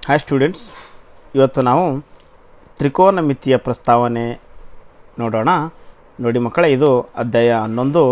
hi students ಇವತ್ತು ನಾವು ತ್ರಿಕೋನಮಿತಿಯ ಪ್ರಸ್ತಾವನೆ ನೋಡೋಣ ನೋಡಿ ಮಕ್ಕಳೇ ಇದು ಅಧ್ಯಾಯ ಹನ್ನೊಂದು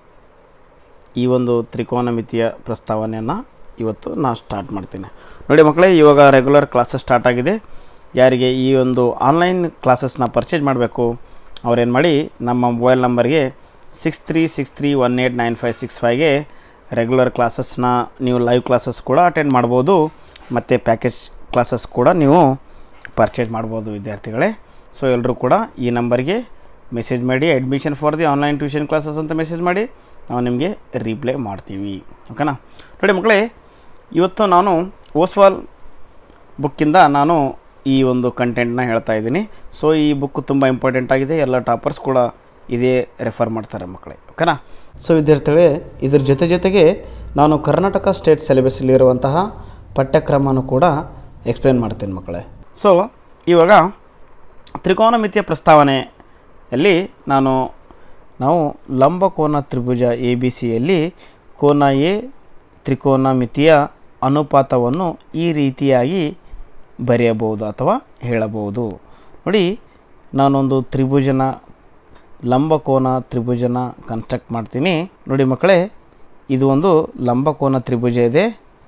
ಈ ಒಂದು ತ್ರಿಕೋನಮಿತಿಯ ಪ್ರಸ್ತಾವನೆಯನ್ನು ಇವತ್ತು ನಾನು ಸ್ಟಾರ್ಟ್ ಮಾಡ್ತೀನಿ ನೋಡಿ ಮಕ್ಕಳೇ ಇವಾಗ ರೆಗ್ಯುಲರ್ ಕ್ಲಾಸಸ್ ಸ್ಟಾರ್ಟ್ ಆಗಿದೆ ಯಾರಿಗೆ ಈ ಒಂದು ಆನ್ಲೈನ್ ಕ್ಲಾಸಸ್ನ ಪರ್ಚೇಸ್ ಮಾಡಬೇಕು ಅವ್ರೇನು ಮಾಡಿ ನಮ್ಮ ಮೊಬೈಲ್ ನಂಬರ್ಗೆ six three six three one eight nine five six ಫೈವ್ಗೆ ರೆಗ್ಯುಲರ್ ಕ್ಲಾಸಸ್ನ ನೀವು ಲೈವ್ ಕ್ಲಾಸಸ್ ಕೂಡ ಅಟೆಂಡ್ ಮಾಡ್ಬೋದು ಮತ್ತು ಪ್ಯಾಕೇಜ್ ಕ್ಲಾಸಸ್ ಕೂಡ ನೀವು ಪರ್ಚೇಸ್ ಮಾಡ್ಬೋದು ವಿದ್ಯಾರ್ಥಿಗಳೇ ಸೊ ಎಲ್ಲರೂ ಕೂಡ ಈ ನಂಬರ್ಗೆ ಮೆಸೇಜ್ ಮಾಡಿ admission for the online tuition classes ಅಂತ ಮೆಸೇಜ್ ಮಾಡಿ ನಾವು ನಿಮಗೆ ರಿಪ್ಲೈ ಮಾಡ್ತೀವಿ ಓಕೆನಾ ನೋಡಿ ಮಕ್ಕಳೇ ಇವತ್ತು ನಾನು ಓಸ್ವಾಲ್ ಬುಕ್ಕಿಂದ ನಾನು ಈ ಒಂದು ಕಂಟೆಂಟ್ನ ಹೇಳ್ತಾ ಇದ್ದೀನಿ ಸೊ ಈ ಬುಕ್ ತುಂಬ ಇಂಪಾರ್ಟೆಂಟ್ ಆಗಿದೆ ಎಲ್ಲ ಟಾಪರ್ಸ್ ಕೂಡ ಇದೇ ರೆಫರ್ ಮಾಡ್ತಾರೆ ಮಕ್ಕಳೇ ಓಕೆನಾ ಸೊ ವಿದ್ಯಾರ್ಥಿಗಳೇ ಇದ್ರ ಜೊತೆ ಜೊತೆಗೆ ನಾನು ಕರ್ನಾಟಕ ಸ್ಟೇಟ್ ಸಿಲೆಬಸ್ಸಲ್ಲಿರುವಂತಹ ಪಠ್ಯಕ್ರಮನೂ ಕೂಡ ಎಕ್ಸ್ಪ್ಲೇನ್ ಮಾಡ್ತೀನಿ ಮಕ್ಕಳೇ ಸೊ ಇವಾಗ ತ್ರಿಕೋನಮಿತಿಯ ಪ್ರಸ್ತಾವನೆಯಲ್ಲಿ ನಾನು ನಾವು ಲಂಬಕೋನ ತ್ರಿಭುಜ ಎ ಬಿ ಸಿಯಲ್ಲಿ ಕೋನ ಎ ತ್ರಿಕೋನಮಿತಿಯ ಅನುಪಾತವನ್ನು ಈ ರೀತಿಯಾಗಿ ಬರೆಯಬಹುದು ಅಥವಾ ಹೇಳಬಹುದು ನೋಡಿ ನಾನೊಂದು ತ್ರಿಭುಜನ ಲಂಬಕೋನ ತ್ರಿಭುಜನ ಕನ್ಸ್ಟ್ರಕ್ಟ್ ಮಾಡ್ತೀನಿ ನೋಡಿ ಮಕ್ಕಳೇ ಇದು ಒಂದು ಲಂಬಕೋನ ತ್ರಿಭುಜ ಇದೆ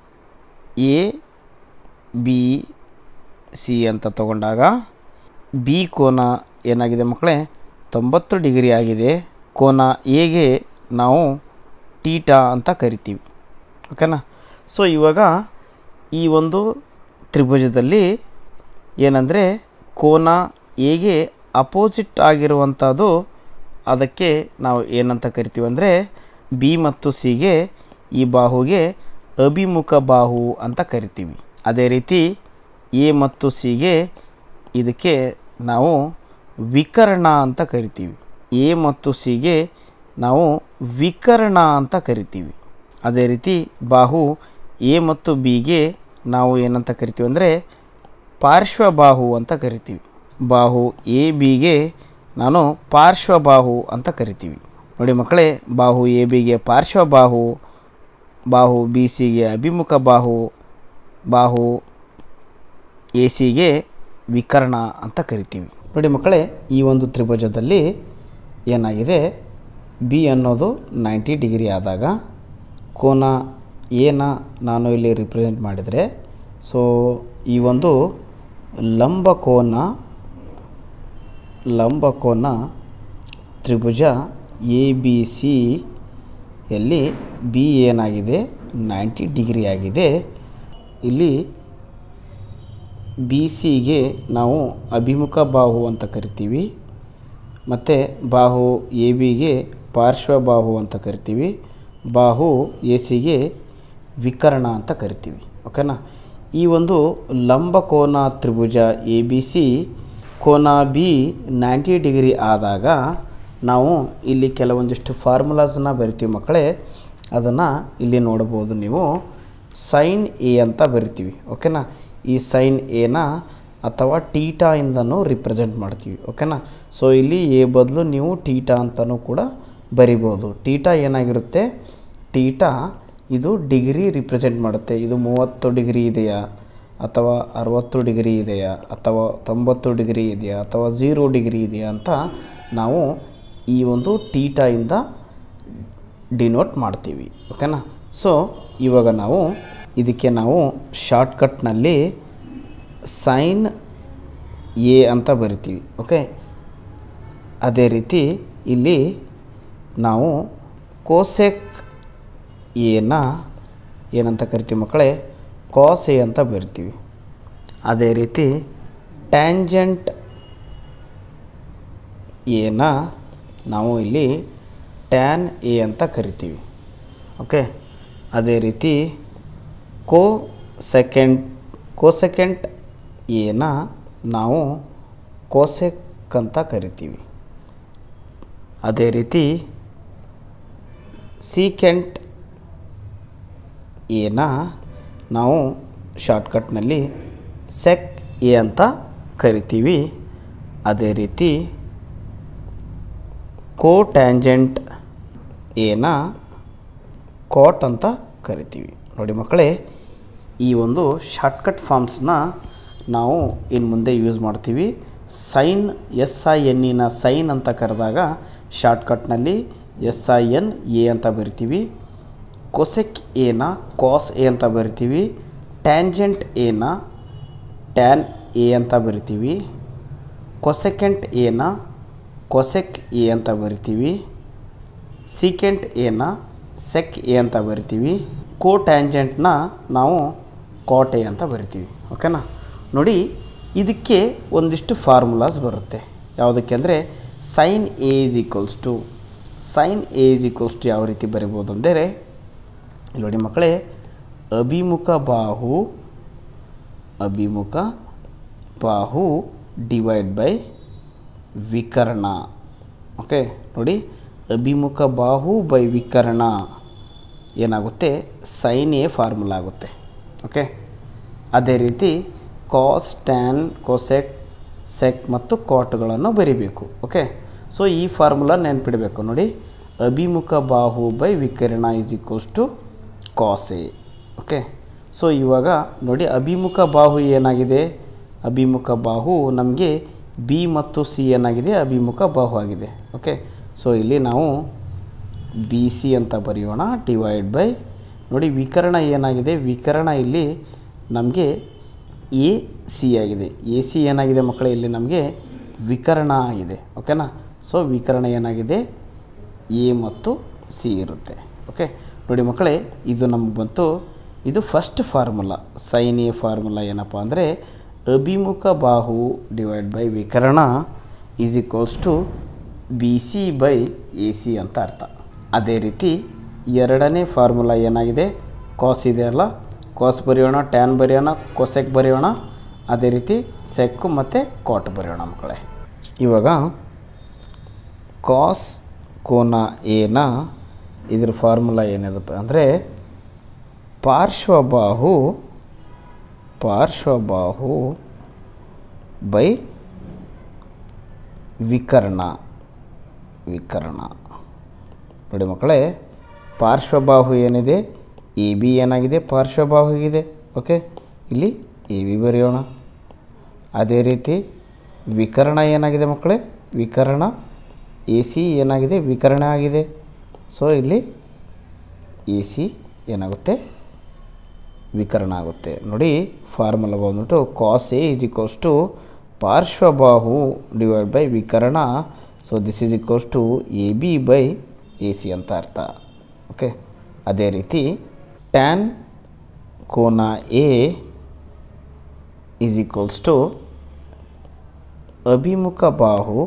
ಎ ಬಿ ಸಿ ಅಂತ ತಗೊಂಡಾಗ ಬಿ ಕೋನ ಏನಾಗಿದೆ ಮಕ್ಕಳೇ ತೊಂಬತ್ತು ಡಿಗ್ರಿ ಆಗಿದೆ ಕೋನ ಎಗೆ ನಾವು ಟೀಟಾ ಅಂತ ಕರಿತೀವಿ ಓಕೆನಾ ಸೊ ಇವಾಗ ಈ ಒಂದು ತ್ರಿಭುಜದಲ್ಲಿ ಏನಂದರೆ ಕೋನ ಎಗೆ ಅಪೋಸಿಟ್ ಆಗಿರುವಂಥದ್ದು ಅದಕ್ಕೆ ನಾವು ಏನಂತ ಕರಿತೀವಿ ಅಂದರೆ ಬಿ ಮತ್ತು ಸಿಗೆ ಈ ಬಾಹುಗೆ ಅಭಿಮುಖ ಬಾಹು ಅಂತ ಕರಿತೀವಿ ಅದೇ ರೀತಿ ಎ ಮತ್ತು ಸಿಗೆ ಇದಕ್ಕೆ ನಾವು ವಿಕರ್ಣ ಅಂತ ಕರಿತೀವಿ ಎ ಮತ್ತು ಸಿಗೆ ನಾವು ವಿಕರ್ಣ ಅಂತ ಕರಿತೀವಿ ಅದೇ ರೀತಿ ಬಾಹು ಎ ಮತ್ತು ಬಿಗೆ ನಾವು ಏನಂತ ಕರಿತೀವಿ ಅಂದರೆ ಪಾರ್ಶ್ವಬಾಹು ಅಂತ ಕರಿತೀವಿ ಬಾಹು ಎ ಬಿಗೆ ನಾನು ಪಾರ್ಶ್ವಬಾಹು ಅಂತ ಕರಿತೀವಿ ನೋಡಿ ಮಕ್ಕಳೇ ಬಾಹು ಎ ಬಿಗೆ ಪಾರ್ಶ್ವಬಾಹು ಬಾಹು ಬಿ ಸಿಗೆ ಅಭಿಮುಖ ಬಾಹು ಬಾಹು ಎ ಸಿಗೆ ವಿಕರ್ಣ ಅಂತ ಕರಿತೀವಿ ನೋಡಿ ಮಕ್ಕಳೇ ಈ ಒಂದು ತ್ರಿಭುಜದಲ್ಲಿ ಏನಾಗಿದೆ ಬಿ ಅನ್ನೋದು ನೈಂಟಿ ಡಿಗ್ರಿ ಆದಾಗ ಕೋನ ಎನ ನಾನು ಇಲ್ಲಿ ರಿಪ್ರೆಸೆಂಟ್ ಮಾಡಿದರೆ ಸೊ ಈ ಒಂದು ಲಂಬಕೋನ ಲಂಬಕೋನ ತ್ರಿಭುಜ ಎ ಬಿ ಸಿ ಯಲ್ಲಿ ಬಿ ಏನಾಗಿದೆ ನೈಂಟಿ ಡಿಗ್ರಿ ಆಗಿದೆ ಇಲ್ಲಿ ಬಿ ಸಿಗೆ ನಾವು ಅಭಿಮುಖ ಬಾಹು ಅಂತ ಕರಿತೀವಿ ಮತ್ತು ಬಾಹು ಎ ಬಿಗೆ ಪಾರ್ಶ್ವಬಾಹು ಅಂತ ಕರಿತೀವಿ ಬಾಹು ಎ ಸಿಗೆ ವಿಕರ್ಣ ಅಂತ ಕರಿತೀವಿ ಓಕೆನಾ ಈ ಒಂದು ಲಂಬಕೋನ ತ್ರಿಭುಜ ಎ ಬಿ ಸಿ ಕೋನ ಬಿ ನೈಂಟಿ ಡಿಗ್ರಿ ಆದಾಗ ನಾವು ಇಲ್ಲಿ ಕೆಲವೊಂದಿಷ್ಟು ಫಾರ್ಮುಲಾಸನ್ನ ಬರಿತೀವಿ ಮಕ್ಕಳೇ ಅದನ್ನು ಇಲ್ಲಿ ನೋಡ್ಬೋದು ನೀವು ಸೈನ್ ಎ ಅಂತ ಬರಿತೀವಿ ಓಕೆನಾ ಈ ಸೈನ್ ಎನ ಅಥವಾ ಟೀಟಾ ಇಂದನೂ ರಿಪ್ರೆಸೆಂಟ್ ಮಾಡ್ತೀವಿ ಓಕೆನಾ ಸೊ ಇಲ್ಲಿ ಎ ಬದಲು ನೀವು ಟೀಟಾ ಅಂತಲೂ ಕೂಡ ಬರಿಬೋದು ಟೀಟಾ ಏನಾಗಿರುತ್ತೆ ಟೀಟಾ ಇದು ಡಿಗ್ರಿ ರಿಪ್ರೆಸೆಂಟ್ ಮಾಡುತ್ತೆ ಇದು ಮೂವತ್ತು ಡಿಗ್ರಿ ಇದೆಯಾ ಅಥವಾ ಅರವತ್ತು ಡಿಗ್ರಿ ಇದೆಯಾ ಅಥವಾ ತೊಂಬತ್ತು ಡಿಗ್ರಿ ಇದೆಯಾ ಅಥವಾ ಝೀರೋ ಡಿಗ್ರಿ ಇದೆಯಾ ಅಂತ ನಾವು ಈ ಒಂದು ಟೀಟಾಯಿಂದ ಡಿನೋಟ್ ಮಾಡ್ತೀವಿ ಓಕೆನಾ ಸೊ ಇವಾಗ ನಾವು ಇದಕ್ಕೆ ನಾವು ಶಾರ್ಟ್ಕಟ್ನಲ್ಲಿ ಸೈನ್ ಎ ಅಂತ ಬರಿತೀವಿ ಓಕೆ ಅದೇ ರೀತಿ ಇಲ್ಲಿ ನಾವು ಕೋಸೆಕ್ ಎನ ಏನಂತ ಕರಿತೀವಿ ಮಕ್ಕಳೇ ಕಾಸ್ ಎ ಅಂತ ಬರಿತೀವಿ ಅದೇ ರೀತಿ ಟ್ಯಾಂಜೆಂಟ್ ಎನ ನಾವು ಇಲ್ಲಿ ಟ್ಯಾನ್ ಎ ಅಂತ ಕರಿತೀವಿ ಓಕೆ ಅದೇ ರೀತಿ ಕೋ ಸೆಕೆಂಡ್ ಕೋಸೆಕೆಂಟ್ ಎನ ನಾವು ಕೋಸೆಕ್ ಅಂತ ಕರಿತೀವಿ ಅದೇ ರೀತಿ ಸೀಕೆಂಟ್ ಎನ ನಾವು ಶಾರ್ಟ್ಕಟ್ನಲ್ಲಿ ಸೆಕ್ ಎ ಅಂತ ಕರಿತೀವಿ ಅದೇ ರೀತಿ ಕೋ ಟ್ಯಾಂಜೆಂಟ್ ಎನ ಕಾಟ್ ಅಂತ ಕರಿತೀವಿ ನೋಡಿ ಮಕ್ಕಳೇ ಈ ಒಂದು ಶಾರ್ಟ್ಕಟ್ ಫಾರ್ಮ್ಸ್ನ ನಾವು ಇನ್ನು ಮುಂದೆ ಯೂಸ್ ಮಾಡ್ತೀವಿ ಸೈನ್ ಎಸ್ ಐ ಎನ್ನಿನ ಸೈನ್ ಅಂತ ಕರೆದಾಗ ಶಾರ್ಟ್ಕಟ್ನಲ್ಲಿ ಎಸ್ ಐ ಎನ್ ಎ ಅಂತ ಬರಿತೀವಿ ಕೊಸೆಕ್ ಎನ ಕಾಸ್ ಎ ಅಂತ ಬರಿತೀವಿ ಟ್ಯಾಂಜೆಂಟ್ ಎನ ಟ್ಯಾನ್ ಎ ಅಂತ ಬರಿತೀವಿ ಕೊಸೆಕೆಂಟ್ ಎನ ಕೊಸೆಕ್ ಎ ಅಂತ ಬರಿತೀವಿ ಸೀಕೆಂಟ್ ಎನ ಸೆಕ್ ಎ ಅಂತ ಬರಿತೀವಿ ಕೋ ಟ್ಯಾಂಜೆಂಟ್ನ ನಾವು ಕಾಟ್ ಎ ಅಂತ ಬರಿತೀವಿ ಓಕೆನಾ ನೋಡಿ ಇದಕ್ಕೆ ಒಂದಿಷ್ಟು ಫಾರ್ಮುಲಾಸ್ ಬರುತ್ತೆ ಯಾವುದಕ್ಕೆ ಅಂದರೆ sine A is equals to sine A is equals to ಯಾವ ರೀತಿ ಬರಿಬೋದು ಅಂದರೆ ಇಲ್ಲಿ ನೋಡಿ ಮಕ್ಕಳೇ ಅಭಿಮುಖ ಬಾಹು ಅಭಿಮುಖ ಬಾಹು ಡಿವೈಡ್ ಬೈ ವಿಕರ್ಣ ಓಕೆ ನೋಡಿ ಅಭಿಮುಖ ಬಾಹು ಬೈ ವಿಕರ್ಣ ಏನಾಗುತ್ತೆ ಸೈನ್ ಎ ಫಾರ್ಮುಲಾ ಆಗುತ್ತೆ ಓಕೆ ಅದೇ ರೀತಿ ಕಾಸ್ ಟ್ಯಾನ್ ಕೊಸೆಕ್ ಸೆಕ್ ಮತ್ತು ಕಾಟ್ಗಳನ್ನು ಬರಿಬೇಕು ಓಕೆ ಸೊ ಈ ಫಾರ್ಮುಲಾ ನೆನ್ಪಿಡಬೇಕು ನೋಡಿ ಅಭಿಮುಖ ಬಾಹು ಬೈ ವಿಕರ್ಣ is equals to cos A okay so ಇವಾಗ ನೋಡಿ ಅಭಿಮುಖ ಬಾಹು ಏನಾಗಿದೆ ಅಭಿಮುಖ ಬಾಹು ನಮಗೆ ಬಿ ಮತ್ತು ಸಿ ಏನಾಗಿದೆ ಅಭಿಮುಖ ಬಾಹು ಆಗಿದೆ ಓಕೆ ಸೊ ಇಲ್ಲಿ ನಾವು ಬಿ ಸಿ ಅಂತ ಬರೆಯೋಣ ಡಿವೈಡ್ ಬೈ ನೋಡಿ ವಿಕರಣ ಏನಾಗಿದೆ ವಿಕರಣ ಇಲ್ಲಿ ನಮಗೆ ಎ ಸಿ ಆಗಿದೆ ಎ ಸಿ ಏನಾಗಿದೆ ಮಕ್ಕಳೇ ಇಲ್ಲಿ ನಮಗೆ ವಿಕರಣ ಆಗಿದೆ ಓಕೆನಾ ಸೊ ವಿಕರಣ ಏನಾಗಿದೆ ಎ ಮತ್ತು ಸಿ ಇರುತ್ತೆ ಓಕೆ ನೋಡಿ ಮಕ್ಕಳೇ ಇದು ನಮಗೆ ಬಂತು ಇದು first formula sine A formula ಏನಪ್ಪ ಅಂದರೆ ಅಭಿಮುಖ ಬಾಹು ಡಿವೈಡ್ ಬೈ ವಿಕರಣ is equals to B C by A C ಅಂತ ಅರ್ಥ ಅದೇ ರೀತಿ ಎರಡನೇ ಫಾರ್ಮುಲಾ ಏನಾಗಿದೆ ಕಾಸ್ ಇದೆಯಲ್ಲ ಕಾಸ್ ಬರೆಯೋಣ ಟ್ಯಾನ್ ಬರೆಯೋಣ ಕೊಸೆಕ್ ಬರೆಯೋಣ ಅದೇ ರೀತಿ ಸೆಕ್ಕು ಮತ್ತು ಕಾಟ್ ಬರೆಯೋಣ ಮಕ್ಕಳೇ ಇವಾಗ ಕಾಸ್ ಕೋನ ಎನ ಇದ್ರ ಫಾರ್ಮುಲಾ ಏನಿದಪ್ಪ ಅಂದರೆ ಪಾರ್ಶ್ವಬಾಹು ಪಾರ್ಶ್ವಬಾಹು ಬೈ ವಿಕರ್ಣ ವಿಕರ್ಣ ನೋಡಿ ಮಕ್ಕಳೇ ಪಾರ್ಶ್ವಬಾಹು ಏನಿದೆ ಎ ಬಿ ಏನಾಗಿದೆ ಪಾರ್ಶ್ವಬಾಹು ಇದೆ ಓಕೆ ಇಲ್ಲಿ ಎ ಬಿ ಬರೆಯೋಣ ಅದೇ ರೀತಿ ವಿಕರ್ಣ ಏನಾಗಿದೆ ಮಕ್ಕಳೇ ವಿಕರ್ಣ ಎ ಸಿ ಏನಾಗಿದೆ ವಿಕರಣ ಆಗಿದೆ ಸೊ ಇಲ್ಲಿ ಎ ಸಿ ಏನಾಗುತ್ತೆ ವಿಕರಣ ಆಗುತ್ತೆ ನೋಡಿ ಫಾರ್ಮುಲಾ ಬಂದ್ಬಿಟ್ಟು cos A is equals to ಪಾರ್ಶ್ವಬಾಹು ಡಿವೈಡ್ ಬೈ ವಿಕರಣ so this is equals to A B by A C ಅಂತ ಅರ್ಥ ಓಕೆ ಅದೇ ರೀತಿ ಟ್ಯಾನ್ ಕೋನ ಎ ಈಸ್ ಈಕ್ವಲ್ಸ್ ಟು ಅಭಿಮುಖ ಬಾಹು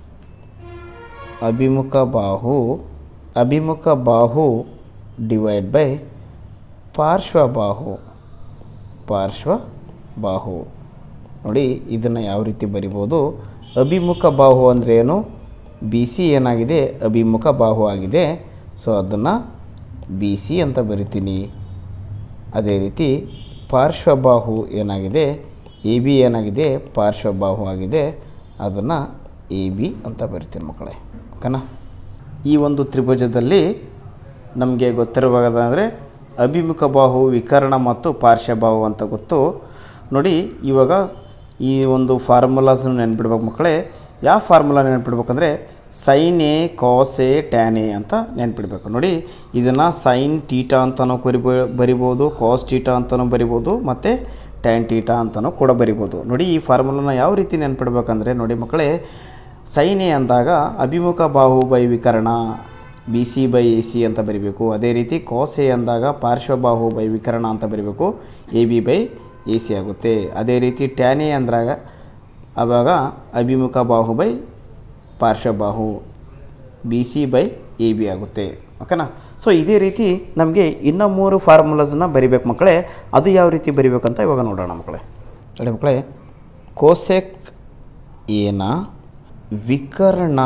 ಅಭಿಮುಖ ಬಾಹು ಅಭಿಮುಖ ಬಾಹು ಡಿವೈಡ್ ಬೈ ಪಾರ್ಶ್ವಬಾಹು ಪಾರ್ಶ್ವಬಾಹು ನೋಡಿ ಇದನ್ನು ಯಾವ ರೀತಿ ಬರಿಬೋದು ಅಭಿಮುಖ ಬಾಹು ಅಂದರೆ ಏನು ಬಿ ಸಿ ಏನಾಗಿದೆ ಅಭಿಮುಖ ಬಾಹು ಆಗಿದೆ ಸೊ ಅದನ್ನು ಬಿ ಸಿ ಅಂತ ಬರಿತೀನಿ ಅದೇ ರೀತಿ ಪಾರ್ಶ್ವಬಾಹು ಏನಾಗಿದೆ ಎ ಬಿ ಏನಾಗಿದೆ ಪಾರ್ಶ್ವಬಾಹು ಆಗಿದೆ ಅದನ್ನು ಎ ಬಿ ಅಂತ ಬರಿತೀನಿ ಮಕ್ಕಳೇ ಓಕೆನಾ ಈ ಒಂದು ತ್ರಿಭುಜದಲ್ಲಿ ನಮಗೆ ಗೊತ್ತಿರಬೇಕಾದ್ರೆ ಅಭಿಮುಖ ಬಾಹು ವಿಕರ್ಣ ಮತ್ತು ಪಾರ್ಶ್ವಬಾಹು ಅಂತ ಗೊತ್ತು ನೋಡಿ ಇವಾಗ ಈ ಒಂದು ಫಾರ್ಮುಲಾಸ್ ನೆನ್ಪಿಡ್ಬೇಕು ಮಕ್ಕಳೇ ಯಾವ ಫಾರ್ಮುಲಾ ನೆನ್ಪಿಡ್ಬೇಕಂದ್ರೆ sine A cos A tan A ಅಂತ ನೆನ್ಪಿಡ್ಬೇಕು ನೋಡಿ ಇದನ್ನು ಸೈನ್ ಟೀಟಾ ಅಂತಲೂ ಕರಿಬೋ ಬರಿಬೋದು ಕಾಸ್ ಟೀಟಾ ಅಂತಲೂ ಬರಿಬೋದು ಮತ್ತು ಟ್ಯಾನ್ ಟೀಟಾ ಅಂತಲೂ ಕೂಡ ಬರಿಬೋದು ನೋಡಿ ಈ ಫಾರ್ಮುಲಾನ ಯಾವ ರೀತಿ ನೆನ್ಪಿಡ್ಬೇಕಂದ್ರೆ ನೋಡಿ ಮಕ್ಕಳೇ ಸೈನ್ ಎ ಅಂದಾಗ ಅಭಿಮುಖ ಬಾಹು ಬೈ ವಿಕರಣ B C by A C ಅಂತ ಬರಿಬೇಕು ಅದೇ ರೀತಿ ಕಾಸ್ ಎ ಅಂದಾಗ ಪಾರ್ಶ್ವಬಾಹು ಬೈ ವಿಕರಣ ಅಂತ ಬರಿಬೇಕು A B by A C ಆಗುತ್ತೆ ಅದೇ ರೀತಿ ಟ್ಯಾನ್ ಎ ಅಂದಾಗ ಆವಾಗ ಅಭಿಮುಖ ಬಾಹು ಬೈ ಪಾರ್ಶ್ವಬಾಹು B C by A B ಆಗುತ್ತೆ ಓಕೆನಾ ಸೊ ಇದೇ ರೀತಿ ನಮಗೆ ಇನ್ನೂ ಮೂರು ಫಾರ್ಮುಲಾಸ್ನ ಬರಿಬೇಕು ಮಕ್ಕಳೇ ಅದು ಯಾವ ರೀತಿ ಬರಿಬೇಕಂತ ಇವಾಗ ನೋಡೋಣ ಮಕ್ಕಳೇ ನೋಡಿ ಮಕ್ಕಳೇ ಕೋಸೆಕ್ ಏನ ವಿಕರ್ಣ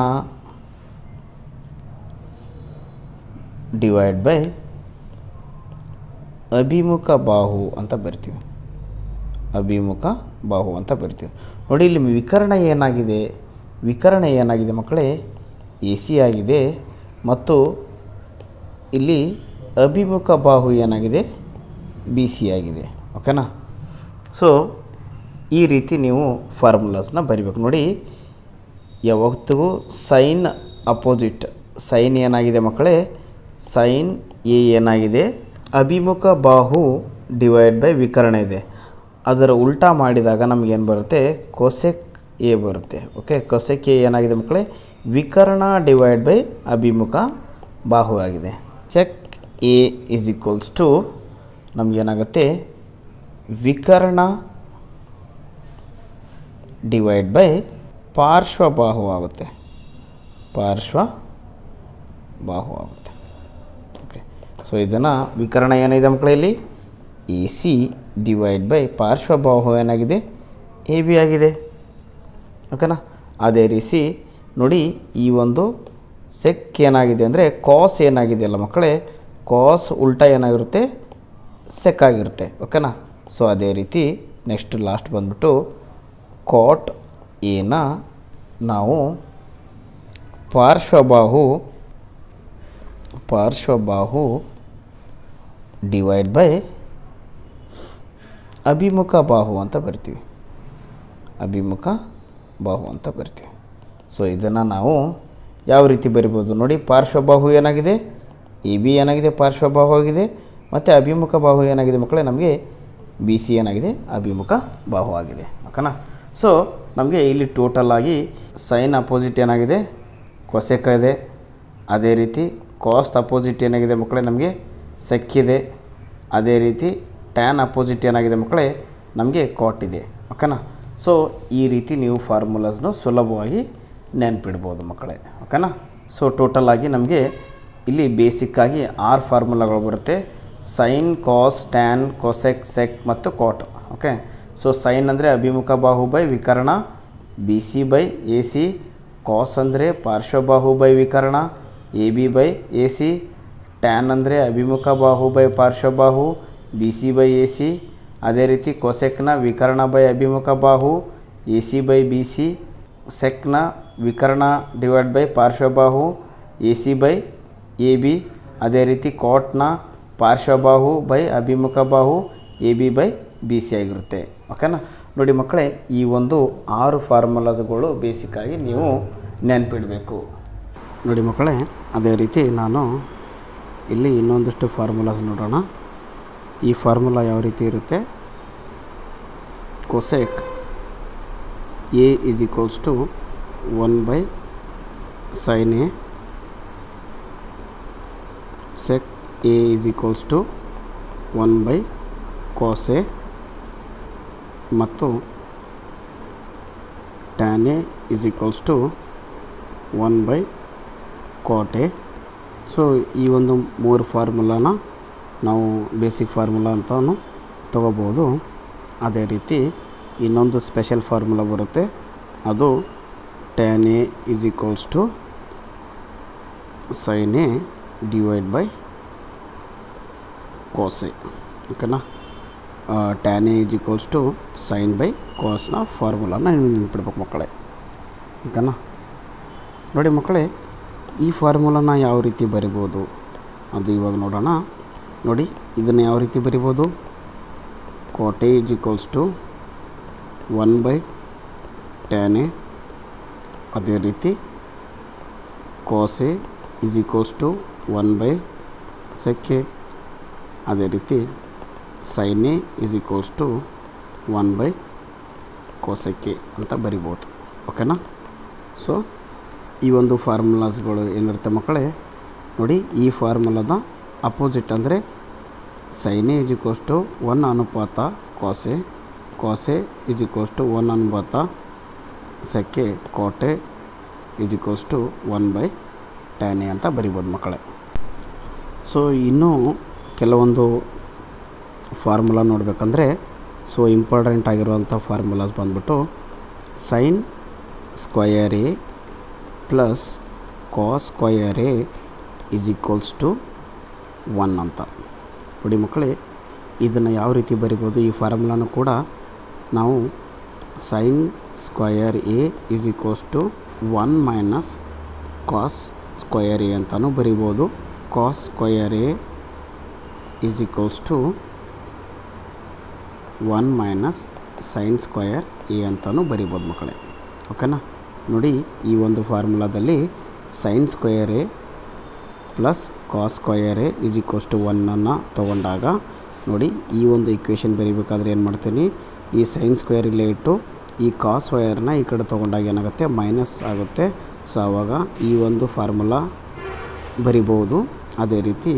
ಡಿವೈಡ್ ಬೈ ಅಭಿಮುಖ ಬಾಹು ಅಂತ ಬರ್ತೀವಿ ಅಭಿಮುಖ ಬಾಹು ಅಂತ ಬರ್ತೀವಿ ನೋಡಿ ಇಲ್ಲಿ ವಿಕರ್ಣ ಏನಾಗಿದೆ ವಿಕರ್ಣ ಏನಾಗಿದೆ ಮಕ್ಕಳೇ ಎ ಸಿ ಆಗಿದೆ ಮತ್ತು ಇಲ್ಲಿ ಅಭಿಮುಖ ಬಾಹು ಏನಾಗಿದೆ ಬಿ ಸಿ ಆಗಿದೆ ಓಕೆನಾ ಸೊ ಈ ರೀತಿ ನೀವು ಫಾರ್ಮುಲಾಸ್ನ ಬರಿಬೇಕು ನೋಡಿ ಯಾವತ್ತಿಗೂ ಸೈನ್ ಅಪೋಸಿಟ್ ಸೈನ್ ಏನಾಗಿದೆ ಮಕ್ಕಳೇ ಸೈನ್ ಎ ಏನಾಗಿದೆ ಅಭಿಮುಖ ಬಾಹು ಡಿವೈಡ್ ಬೈ ವಿಕರಣ ಇದೆ ಅದರ ಉಲ್ಟಾ ಮಾಡಿದಾಗ ನಮಗೇನು ಬರುತ್ತೆ ಕೊಸೆಕ್ ಎ ಬರುತ್ತೆ ಓಕೆ ಕೊಸೆಕ್ ಎ ಏನಾಗಿದೆ ಮಕ್ಕಳೇ ವಿಕರ್ಣ ಡಿವೈಡ್ ಬೈ ಅಭಿಮುಖ ಬಾಹು ಆಗಿದೆ sec A is equals to ನಮಗೇನಾಗುತ್ತೆ ವಿಕರ್ಣ ಡಿವೈಡ್ ಬೈ ಪಾರ್ಶ್ವಬಾಹು ಆಗುತ್ತೆ ಪಾರ್ಶ್ವ ಬಾಹು ಆಗುತ್ತೆ ಓಕೆ ಸೊ ಇದನ್ನು ವಿಕರಣ ಏನಿದೆ ಮಕ್ಕಳೇ ಇಲ್ಲಿ ಎ ಸಿ ಡಿವೈಡ್ ಬೈ ಪಾರ್ಶ್ವಬಾಹು ಏನಾಗಿದೆ ಎ ಬಿ ಆಗಿದೆ ಓಕೆನಾ ಅದೇ ರೀತಿ ನೋಡಿ ಈ ಒಂದು ಸೆಕ್ ಏನಾಗಿದೆ ಅಂದರೆ ಕಾಸ್ ಏನಾಗಿದೆ ಅಲ್ಲ ಮಕ್ಕಳೇ ಕಾಸ್ ಉಲ್ಟಾ ಏನಾಗಿರುತ್ತೆ ಸೆಕ್ ಆಗಿರುತ್ತೆ ಓಕೆನಾ ಸೊ ಅದೇ ರೀತಿ ನೆಕ್ಸ್ಟ್ ಲಾಸ್ಟ್ ಬಂದ್ಬಿಟ್ಟು ಕಾಟ್ ಏನ ನಾವು ಪಾರ್ಶ್ವಬಾಹು ಪಾರ್ಶ್ವಬಾಹು ಡಿವೈಡ್ ಬೈ ಅಭಿಮುಖ ಬಾಹು ಅಂತ ಬರ್ತೀವಿ ಅಭಿಮುಖ ಬಾಹು ಅಂತ ಬರ್ತೀವಿ ಸೊ ಇದನ್ನು ನಾವು ಯಾವ ರೀತಿ ಬರಿಬೋದು ನೋಡಿ ಪಾರ್ಶ್ವಬಾಹು ಏನಾಗಿದೆ ಎ ಬಿ ಏನಾಗಿದೆ ಪಾರ್ಶ್ವಬಾಹು ಆಗಿದೆ ಮತ್ತು ಅಭಿಮುಖ ಬಾಹು ಏನಾಗಿದೆ ಮಕ್ಕಳೇ ನಮಗೆ ಬಿ ಸಿ ಏನಾಗಿದೆ ಅಭಿಮುಖ ಬಾಹು ಆಗಿದೆ ಓಕೆನಾ ಸೊ ನಮಗೆ ಇಲ್ಲಿ ಟೋಟಲ್ ಆಗಿ ಸೈನ್ ಅಪೋಸಿಟ್ ಏನಾಗಿದೆ ಕೊಸೆಕ ಇದೆ ಅದೇ ರೀತಿ ಕಾಸ್ಟ್ ಅಪೋಸಿಟ್ ಏನಾಗಿದೆ ಮಕ್ಕಳೇ ನಮಗೆ ಸೆಕ್ಕಿದೆ ಅದೇ ರೀತಿ ಟ್ಯಾನ್ ಅಪೋಸಿಟ್ ಏನಾಗಿದೆ ಮಕ್ಕಳೇ ನಮಗೆ ಕಾಟ್ ಇದೆ ಓಕೆನಾ ಸೊ ಈ ರೀತಿ ನೀವು ಫಾರ್ಮುಲಾಸ್ನು ಸುಲಭವಾಗಿ ನೆನ್ಪಿಡ್ಬೋದು ಮಕ್ಕಳೇ ಓಕೆನಾ ಸೊ ಟೋಟಲ್ ಆಗಿ ನಮಗೆ ಇಲ್ಲಿ ಬೇಸಿಕ್ಕಾಗಿ ಆರು ಫಾರ್ಮುಲಾಗಳು ಬರುತ್ತೆ sine cos tan cosec sec ಮತ್ತು ಕಾಟ್ ಓಕೆ ಸೊ ಸೈನ್ ಅಂದರೆ ಅಭಿಮುಖ ಬಾಹು ಬೈ ವಿಕರಣ B C by A C cos ಅಂದರೆ ಪಾರ್ಶ್ವಬಾಹು ಬೈ ವಿಕರಣ A B by A C tan ಅಂದರೆ ಅಭಿಮುಖ ಬಾಹು ಬೈ ಪಾರ್ಶ್ವಬಾಹು B C by A C ಅದೇ ರೀತಿ ಕೊಸೆಕ್ನ ವಿಕರಣ ಬೈ ಅಭಿಮುಖ ಬಾಹು A C by B C ಸೆಕ್ನ ವಿಕರಣ ಡಿವೈಡ್ ಬೈ ಪಾರ್ಶ್ವಬಾಹು A C by A B ಅದೇ ರೀತಿ ಕಾಟ್ನ ಪಾರ್ಶ್ವಬಾಹು ಬೈ ಅಭಿಮುಖ ಬಾಹು A B by B C ಆಗಿರುತ್ತೆ ಓಕೆನಾ ನೋಡಿ ಮಕ್ಕಳೇ ಈ ಒಂದು ಆರು ಫಾರ್ಮುಲಾಸ್ಗಳು ಬೇಸಿಕ್ಕಾಗಿ ನೀವು ನೆನಪಿಡಬೇಕು ನೋಡಿ ಮಕ್ಕಳೇ ಅದೇ ರೀತಿ ನಾನು ಇಲ್ಲಿ ಇನ್ನೊಂದಷ್ಟು ಫಾರ್ಮುಲಾಸ್ ನೋಡೋಣ ಈ ಫಾರ್ಮುಲಾ ಯಾವ ರೀತಿ ಇರುತ್ತೆ cosec A is equals to one by sine A sec A is equals to one by cos A ಮತ್ತು tan A is equals to one by cot A so ಈ ಒಂದು ಮೂರು ಫಾರ್ಮುಲಾನ ನಾವು ಬೇಸಿಕ್ ಫಾರ್ಮುಲಾ ಅಂತಲೂ ತಗೋಬೋದು ಅದೇ ರೀತಿ ಇನ್ನೊಂದು ಸ್ಪೆಷಲ್ ಫಾರ್ಮುಲಾ ಬರುತ್ತೆ ಅದು tan A is equals to sine A divide by cos A ಓಕೆನಾ tan A is equals to sine by ಕಾಸ್ನ ಫಾರ್ಮುಲಾನ ನೀವು ನೆನ್ಪಿಡ್ಬೇಕು ಮಕ್ಕಳೇ ಓಕೆನಾ ನೋಡಿ ಮಕ್ಕಳೇ ಈ ಫಾರ್ಮುಲಾನ ಯಾವ ರೀತಿ ಬರಿಬೋದು ಅದು ಇವಾಗ ನೋಡೋಣ ನೋಡಿ ಇದನ್ನು ಯಾವ ರೀತಿ ಬರಿಬೋದು cot A is equals to one by tan A ಅದೇ ರೀತಿ cos A is equals to one by sec A ಅದೇ ರೀತಿ sine A is equals to one by cosec A ಅಂತ ಬರಿಬೋದು ಓಕೆನಾ ಸೊ ಈ ಒಂದು ಫಾರ್ಮುಲಾಸ್ಗಳು ಏನಿರುತ್ತೆ ಮಕ್ಕಳೇ ನೋಡಿ ಈ ಫಾರ್ಮುಲಾದ ಅಪೋಸಿಟ್ ಅಂದರೆ sine A is equals to one ಅನುಪಾತ cos A cos A is equals to one ಅನುಪಾತ sec A cot A is equals to one by tan A ಅಂತ ಬರಿಬೋದು ಮಕ್ಕಳೇ ಸೊ ಇನ್ನೂ ಕೆಲವೊಂದು ಫಾರ್ಮುಲಾ ನೋಡಬೇಕಂದ್ರೆ ಸೊ ಇಂಪಾರ್ಟೆಂಟ್ ಆಗಿರುವಂಥ ಫಾರ್ಮುಲಾಸ್ ಬಂದ್ಬಿಟ್ಟು sine square A plus cos square A is equals to one ಅಂತ ನೋಡಿ ಮಕ್ಕಳೇ ಇದನ್ನು ಯಾವ ರೀತಿ ಬರಿಬೋದು ಈ ಫಾರ್ಮುಲಾನು ಕೂಡ ನಾವು sine square A is equals to one minus cos square A ಅಂತಲೂ ಬರಿಬೋದು cos square A is equals to one minus sine square A ಅಂತಲೂ ಬರಿಬೋದು ಮಕ್ಕಳೇ ಓಕೆನಾ ನೋಡಿ ಈ ಒಂದು ಫಾರ್ಮುಲಾದಲ್ಲಿ sine square A plus cos square A is equals to ಒನ್ನನ್ನು ತೊಗೊಂಡಾಗ ನೋಡಿ ಈ ಒಂದು ಇಕ್ವೇಷನ್ ಬರಿಬೇಕಾದ್ರೆ ಏನು ಮಾಡ್ತೀನಿ ಈ ಸೈನ್ ಸ್ಕ್ವೇರ್ ಇಲ್ಲೇ ಇಟ್ಟು ಈ ಕಾಸ್ ವಯರ್ನ ಈ ಕಡೆ ತೊಗೊಂಡಾಗ ಏನಾಗುತ್ತೆ ಮೈನಸ್ ಆಗುತ್ತೆ ಸೊ ಆವಾಗ ಈ ಒಂದು ಫಾರ್ಮುಲಾ ಬರಿಬೋದು ಅದೇ ರೀತಿ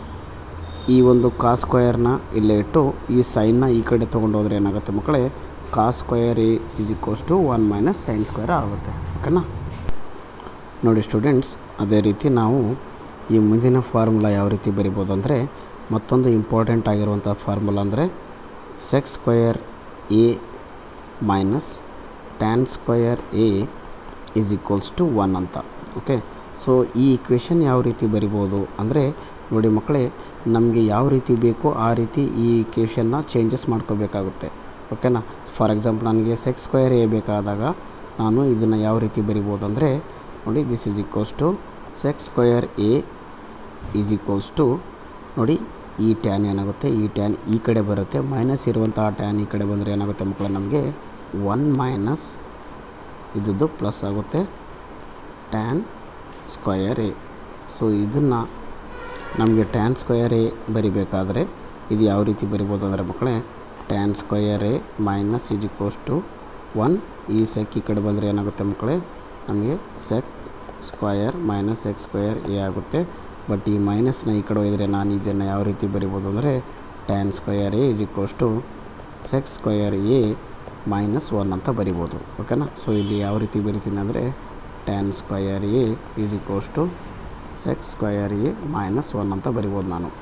ಈ ಒಂದು ಕಾಸ್ ಸ್ಕ್ವಯರ್ನ ಇಲ್ಲೇ ಇಟ್ಟು ಈ ಸೈನ್ನ ಈ ಕಡೆ ತೊಗೊಂಡೋದ್ರೆ ಏನಾಗುತ್ತೆ ಮಕ್ಕಳೇ cos square A is equals to one minus sine square ಆಗುತ್ತೆ ಓಕೆನಾ ನೋಡಿ ಸ್ಟೂಡೆಂಟ್ಸ್ ಅದೇ ರೀತಿ ನಾವು ಈ ಮುಂದಿನ ಫಾರ್ಮುಲಾ ಯಾವ ರೀತಿ ಬರಿಬೋದು ಅಂದರೆ ಮತ್ತೊಂದು ಇಂಪಾರ್ಟೆಂಟ್ ಆಗಿರುವಂಥ ಫಾರ್ಮುಲಾ ಅಂದರೆ sec square A minus tan square A is equals to one ಅಂತ ಓಕೆ ಸೊ ಈ ಇಕ್ವೇಷನ್ ಯಾವ ರೀತಿ ಬರಿಬೋದು ಅಂದರೆ ನೋಡಿ ಮಕ್ಕಳೇ ನಮಗೆ ಯಾವ ರೀತಿ ಬೇಕೋ ಆ ರೀತಿ ಈ ಇಕ್ವೇಷನ್ನ ಚೇಂಜಸ್ ಮಾಡ್ಕೋಬೇಕಾಗುತ್ತೆ ಓಕೆನಾ ಫಾರ್ ಎಕ್ಸಾಂಪಲ್ ನನಗೆ ಸೆಕ್ಸ್ ಸ್ಕ್ವಯರ್ ಎ ಬೇಕಾದಾಗ ನಾನು ಇದನ್ನು ಯಾವ ರೀತಿ ಬರಿಬೋದು ಅಂದರೆ ನೋಡಿ this is equals to sec square A is equals to ನೋಡಿ ಈ ಟ್ಯಾನ್ ಏನಾಗುತ್ತೆ ಈ ಟ್ಯಾನ್ ಈ ಕಡೆ ಬರುತ್ತೆ ಮೈನಸ್ ಇರುವಂತಹ ಟ್ಯಾನ್ ಈ ಕಡೆ ಬಂದರೆ ಏನಾಗುತ್ತೆ ಮಕ್ಕಳು ನಮಗೆ ಒನ್ ಮೈನಸ್ ಇದ್ದದ್ದು ಪ್ಲಸ್ ಆಗುತ್ತೆ ಟ್ಯಾನ್ ಸ್ಕ್ವಯರ್ ಎ ಸೊ ಇದನ್ನು ನಮಗೆ ಟ್ಯಾನ್ ಸ್ಕ್ವಯರ್ ಎ ಬರಿಬೇಕಾದ್ರೆ ಇದು ಯಾವ ರೀತಿ ಬರಿಬೋದು ಅಂದರೆ ಮಕ್ಕಳೇ tan square A minus is equals to one ಈ ಸೆಕ್ ಈ ಕಡೆ ಬಂದರೆ ಏನಾಗುತ್ತೆ ಮಕ್ಕಳೇ ನಮಗೆ sec square minus X square A ಆಗುತ್ತೆ ಬಟ್ ಈ ಮೈನಸ್ನ ಈ ಕಡೆ ಹೋದರೆ ನಾನು ಇದನ್ನು ಯಾವ ರೀತಿ ಬರಿಬೋದು ಅಂದರೆ tan square A is equals to sec square A minus one ಅಂತ ಬರಿಬೋದು ಓಕೆನಾ ಸೊ ಇಲ್ಲಿ ಯಾವ ರೀತಿ ಬರಿತೀನಿ ಅಂದರೆ tan square A is equals to sec square A minus one ಅಂತ ಬರಿಬೋದು ನಾನು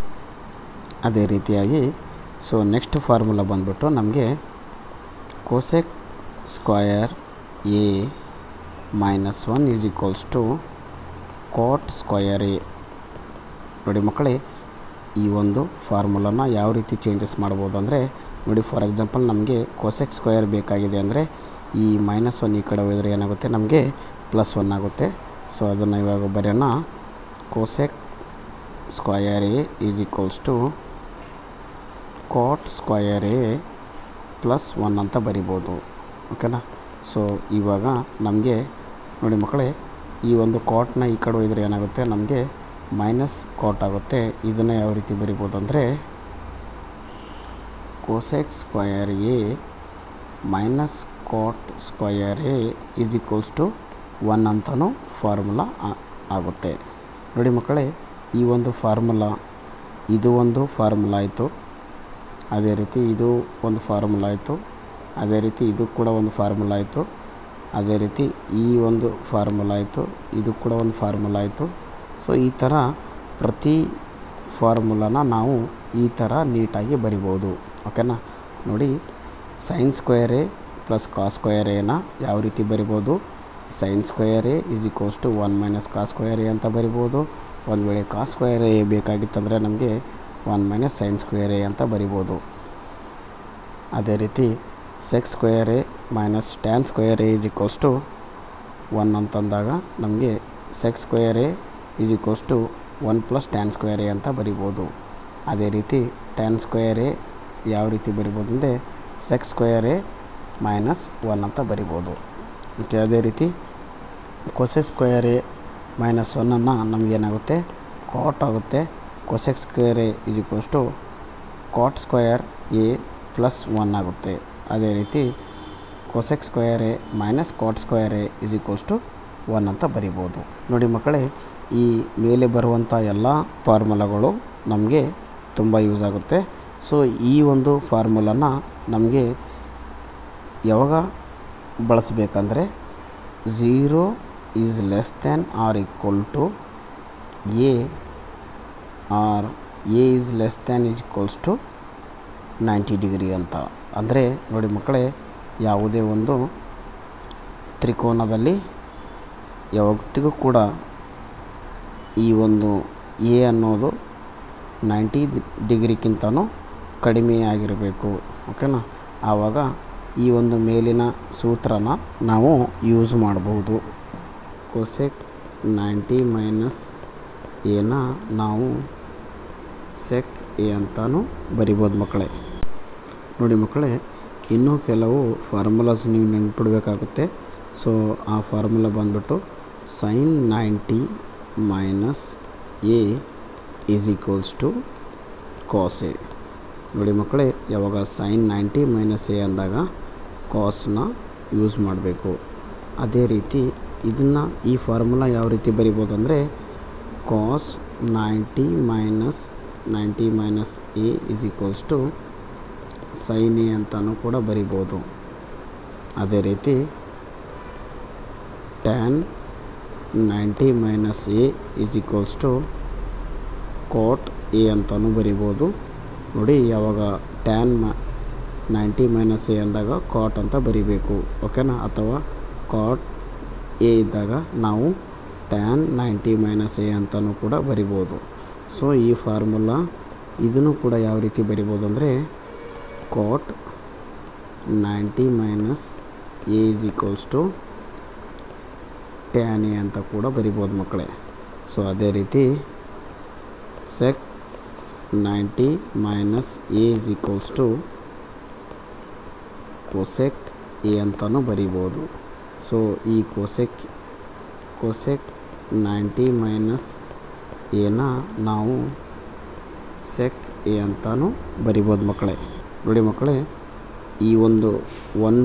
ಅದೇ ರೀತಿಯಾಗಿ ಸೊ ನೆಕ್ಸ್ಟ್ ಫಾರ್ಮುಲಾ ಬಂದ್ಬಿಟ್ಟು ನಮಗೆ cosec square A minus one is equals to cot square A ನೋಡಿ ಮಕ್ಕಳೇ ಈ ಒಂದು ಫಾರ್ಮುಲಾನ ಯಾವ ರೀತಿ ಚೇಂಜಸ್ ಮಾಡ್ಬೋದು ಅಂದರೆ ನೋಡಿ ಫಾರ್ ಎಕ್ಸಾಂಪಲ್ ನಮಗೆ ಕೋಸೆಕ್ ಸ್ಕ್ವಯರ್ ಬೇಕಾಗಿದೆ ಅಂದರೆ ಈ ಮೈನಸ್ ಒನ್ ಈ ಕಡೆ ಹೋದರೆ ಏನಾಗುತ್ತೆ ನಮಗೆ ಪ್ಲಸ್ ಒನ್ ಆಗುತ್ತೆ ಸೊ ಅದನ್ನು ಇವಾಗ ಬರೆಯೋಣ cosec square A is equals to cot square A plus one ಅಂತ ಬರಿಬೋದು ಓಕೆನಾ ಸೊ ಇವಾಗ ನಮಗೆ ನೋಡಿ ಮಕ್ಕಳೇ ಈ ಒಂದು ಕಾಟ್ನ ಈ ಕಡೆ ಒಯ್ದರೆ ಏನಾಗುತ್ತೆ ನಮಗೆ ಮೈನಸ್ ಕಾಟ್ ಆಗುತ್ತೆ ಇದನ್ನು ಯಾವ ರೀತಿ ಬರಿಬೋದು ಅಂದರೆ cosec square A minus cot square A is equals to one ಅಂತಲೂ ಫಾರ್ಮುಲಾ ಆಗುತ್ತೆ ನೋಡಿ ಮಕ್ಕಳೇ ಈ ಒಂದು ಫಾರ್ಮುಲಾ ಇದು ಒಂದು ಫಾರ್ಮುಲಾ ಆಯಿತು ಅದೇ ರೀತಿ ಇದು ಒಂದು ಫಾರ್ಮುಲಾ ಆಯಿತು ಅದೇ ರೀತಿ ಇದು ಕೂಡ ಒಂದು ಫಾರ್ಮುಲಾ ಆಯಿತು ಅದೇ ರೀತಿ ಈ ಒಂದು ಫಾರ್ಮುಲಾ ಆಯಿತು ಇದು ಕೂಡ ಒಂದು ಫಾರ್ಮುಲಾ ಆಯಿತು ಸೊ ಈ ಥರ ಪ್ರತಿ ಫಾರ್ಮುಲಾನ ನಾವು ಈ ಥರ ನೀಟಾಗಿ ಬರಿಬೋದು ಓಕೆನಾ ನೋಡಿ sine square A plus cos square ಎನ ಯಾವ ರೀತಿ ಬರಿಬೋದು sine square A is equals to one minus cos square A ಅಂತ ಬರಿಬೋದು ಒಂದು ವೇಳೆ ಕಾಸ್ ಸ್ಕ್ವಯರ್ ಎ ಬೇಕಾಗಿತ್ತಂದರೆ ನಮಗೆ one minus sine square A ಅಂತ ಬರಿಬೋದು ಅದೇ ರೀತಿ sec square A minus tan square A is equals to one ಅಂತಂದಾಗ ನಮಗೆ sec square A is equals to one plus tan square A ಅಂತ ಬರಿಬೋದು ಅದೇ ರೀತಿ ಟ್ಯಾನ್ ಸ್ಕ್ವಯರ್ ಎ ಯಾವ ರೀತಿ ಬರಿಬೋದು ಅಂದರೆ sec square A minus one ಅಂತ ಬರಿಬೋದು ಓಕೆ ಅದೇ ರೀತಿ ಕೊಸೆಕ್ ಸ್ಕ್ವಯರ್ ಎ ಮೈನಸ್ ಒನ್ನನ್ನು ನಮಗೇನಾಗುತ್ತೆ ಕಾಟ್ ಆಗುತ್ತೆ cosec square A is equals to cot square A plus one ಆಗುತ್ತೆ ಅದೇ ರೀತಿ cosec square A minus cot square A is equals to one ಅಂತ ಬರಿಬೋದು ನೋಡಿ ಮಕ್ಕಳೇ ಈ ಮೇಲೆ ಬರುವಂಥ ಎಲ್ಲ ಫಾರ್ಮುಲಾಗಳು ನಮಗೆ ತುಂಬ ಯೂಸ್ ಆಗುತ್ತೆ ಸೊ ಈ ಒಂದು ಫಾರ್ಮುಲಾನ ನಮಗೆ ಯಾವಾಗ ಬಳಸಬೇಕಂದ್ರೆ zero is less than or equal to A or A is less than is equals to ninety degree ಅಂತ ಅಂದರೆ ನೋಡಿ ಮಕ್ಕಳೇ ಯಾವುದೇ ಒಂದು ತ್ರಿಕೋನದಲ್ಲಿ ಯಾವತ್ತಿಗೂ ಕೂಡ ಈ ಒಂದು ಎ ಅನ್ನೋದು ನೈಂಟಿ ಡಿಗ್ರಿಗಿಂತನೂ ಕಡಿಮೆ ಆಗಿರಬೇಕು ಓಕೆನಾ ಆವಾಗ ಈ ಒಂದು ಮೇಲಿನ ಸೂತ್ರನ ನಾವು ಯೂಸ್ ಮಾಡ್ಬೋದು ಕೊಸೆಕ್ ನೈಂಟಿ ಮೈನಸ್ ಎನ ನಾವು ಸೆಕ್ ಎ ಅಂತಲೂ ಬರಿಬೋದು ಮಕ್ಕಳೇ ನೋಡಿ ಮಕ್ಕಳೇ ಇನ್ನೂ ಕೆಲವು ಫಾರ್ಮುಲಾಸ್ ನೀವು ನೆನ್ಪಿಡ್ಬೇಕಾಗುತ್ತೆ ಸೊ ಆ ಫಾರ್ಮುಲಾ ಬಂದ್ಬಿಟ್ಟು sine ninety minus A is equals to cos A ನೋಡಿ ಮಕ್ಕಳೇ ಯಾವಾಗ ಸೈನ್ ನೈಂಟಿ ಮೈನಸ್ ಎ ಅಂದಾಗ ಕಾಸ್ನ ಯೂಸ್ ಮಾಡಬೇಕು ಅದೇ ರೀತಿ ಇದನ್ನು ಈ ಫಾರ್ಮುಲಾ ಯಾವ ರೀತಿ ಬರಿಬೋದು ಅಂದರೆ cos ninety minus ninety minus A is equals to sine A ಅಂತಲೂ ಕೂಡ ಬರಿಬೋದು ಅದೇ ರೀತಿ tan ninety minus A is equals to cot A ಅಂತಲೂ ಬರಿಬೋದು ನೋಡಿ ಯಾವಾಗ ಟ್ಯಾನ್ ಮ ನೈಂಟಿ ಮೈನಸ್ ಎ ಅಂದಾಗ ಕಾಟ್ ಅಂತ ಬರಿಬೇಕು ಓಕೆನಾ ಅಥವಾ ಕಾಟ್ ಎ ಇದ್ದಾಗ ನಾವು ಟ್ಯಾನ್ ನೈಂಟಿ ಮೈನಸ್ ಎ ಅಂತಲೂ ಕೂಡ ಬರಿಬೋದು ಸೊ ಈ ಫಾರ್ಮುಲಾ ಇದನ್ನು ಕೂಡ ಯಾವ ರೀತಿ ಬರಿಬೋದು ಅಂದರೆ cot ninety minus A is equals to tan A ಅಂತ ಕೂಡ ಬರಿಬೋದು ಮಕ್ಕಳೇ ಸೊ ಅದೇ ರೀತಿ sec ninety minus A is equals to cosec A ಅಂತಲೂ ಬರಿಬೋದು ಸೊ ಈ ಕೊಸೆಕ್ ಕೊಸೆಕ್ ನೈಂಟಿ ಮೈನಸ್ ಎನ ನಾವು ಸೆಕ್ ಎ ಅಂತಲೂ ಬರಿಬೋದು ಮಕ್ಕಳೇ ನೋಡಿ ಮಕ್ಕಳೇ ಈ ಒಂದು ಒನ್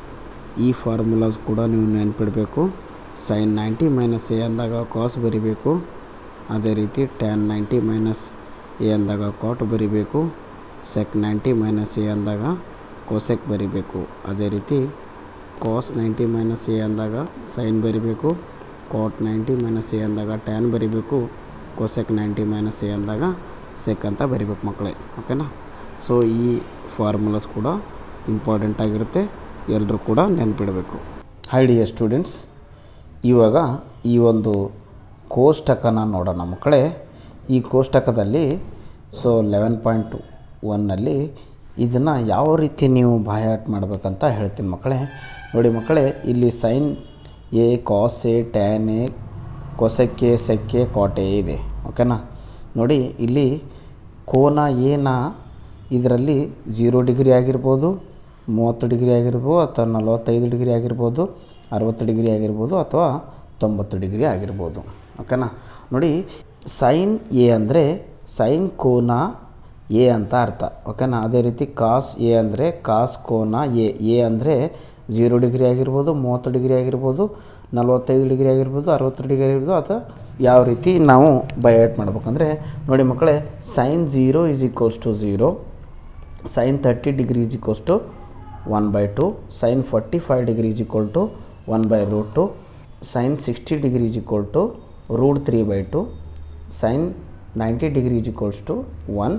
ಈ ಫಾರ್ಮುಲಾಸ್ ಕೂಡ ನೀವು ನೆನ್ಪಿಡಬೇಕು ಸೈನ್ ನೈಂಟಿ ಮೈನಸ್ ಎ ಅಂದಾಗ ಕಾಸ್ ಬರಿಬೇಕು ಅದೇ ರೀತಿ ಟ್ಯಾನ್ ನೈಂಟಿ ಮೈನಸ್ ಎ ಅಂದಾಗ ಕಾಟ್ ಬರಿಬೇಕು ಸೆಕ್ ನೈಂಟಿ ಮೈನಸ್ ಎ ಅಂದಾಗ ಕೋಸೆಕ್ ಬರಿಬೇಕು ಅದೇ ರೀತಿ ಕಾಸ್ ನೈಂಟಿ ಮೈನಸ್ ಎ ಅಂದಾಗ ಸೈನ್ ಬರಿಬೇಕು ಕಾಟ್ ನೈಂಟಿ ಮೈನಸ್ ಎ ಅಂದಾಗ ಟ್ಯಾನ್ ಬರಿಬೇಕು ಕೋಸೆಕ್ ನೈಂಟಿ ಮೈನಸ್ ಎ ಅಂದಾಗ ಸೆಕ್ ಅಂತ ಬರಿಬೇಕು ಮಕ್ಕಳೇ ಓಕೆನಾ ಸೊ ಈ ಫಾರ್ಮುಲಾಸ್ ಕೂಡ ಇಂಪಾರ್ಟೆಂಟ್ ಆಗಿರುತ್ತೆ ಎಲ್ಲರೂ ಕೂಡ ನೆನ್ಪಿಡಬೇಕು ಹೈ ಡಿಯರ್ ಸ್ಟೂಡೆಂಟ್ಸ್ ಇವಾಗ ಈ ಒಂದು ಕೋಷ್ಟಕನ ನೋಡೋಣ ಮಕ್ಕಳೇ ಈ ಕೋಷ್ಟಕದಲ್ಲಿ ಸೊ ಲೆವೆನ್ ಪಾಯಿಂಟ್ ಒನ್ನಲ್ಲಿ ಇದನ್ನು ಯಾವ ರೀತಿ ನೀವು ಬಾಯಾಟ್ ಮಾಡಬೇಕಂತ ಹೇಳ್ತೀನಿ ಮಕ್ಕಳೇ ನೋಡಿ ಮಕ್ಕಳೇ ಇಲ್ಲಿ sine A cos A tan A ಕೊಸೆಕ್ಕೆ ಸೆಕ್ಕೆ ಕಾಟೆ ಇದೆ ಓಕೆನಾ ನೋಡಿ ಇಲ್ಲಿ ಕೋನ ಏನ ಇದರಲ್ಲಿ ಝೀರೋ ಡಿಗ್ರಿ ಆಗಿರ್ಬೋದು ಮೂವತ್ತು ಡಿಗ್ರಿ ಆಗಿರ್ಬೋದು ಅಥವಾ ನಲವತ್ತೈದು ಡಿಗ್ರಿ ಆಗಿರ್ಬೋದು ಅರವತ್ತು ಡಿಗ್ರಿ ಆಗಿರ್ಬೋದು ಅಥವಾ ತೊಂಬತ್ತು ಡಿಗ್ರಿ ಆಗಿರ್ಬೋದು ಓಕೆನಾ ನೋಡಿ ಸೈನ್ ಎ ಅಂದರೆ ಸೈನ್ ಕೋನ ಎ ಅಂತ ಅರ್ಥ ಓಕೆನಾ ಅದೇ ರೀತಿ ಕಾಸ್ ಎ ಅಂದರೆ ಕಾಸ್ ಕೋನ ಎ ಎ ಅಂದರೆ ಝೀರೋ ಡಿಗ್ರಿ ಆಗಿರ್ಬೋದು ಮೂವತ್ತು ಡಿಗ್ರಿ ಆಗಿರ್ಬೋದು ನಲವತ್ತೈದು ಡಿಗ್ರಿ ಆಗಿರ್ಬೋದು ಅರವತ್ತು ಡಿಗ್ರಿ ಆಗಿರ್ಬೋದು ಅಥವಾ ಯಾವ ರೀತಿ ನಾವು ಬಯಾಟ್ ಮಾಡ್ಬೇಕಂದ್ರೆ ನೋಡಿ ಮಕ್ಕಳೇ sine zero is equals to zero sine thirty degree is equals to one by two sine forty five degree is equal to one by root two sine sixty degree is equal to root three by two sine ninety degree is equals to one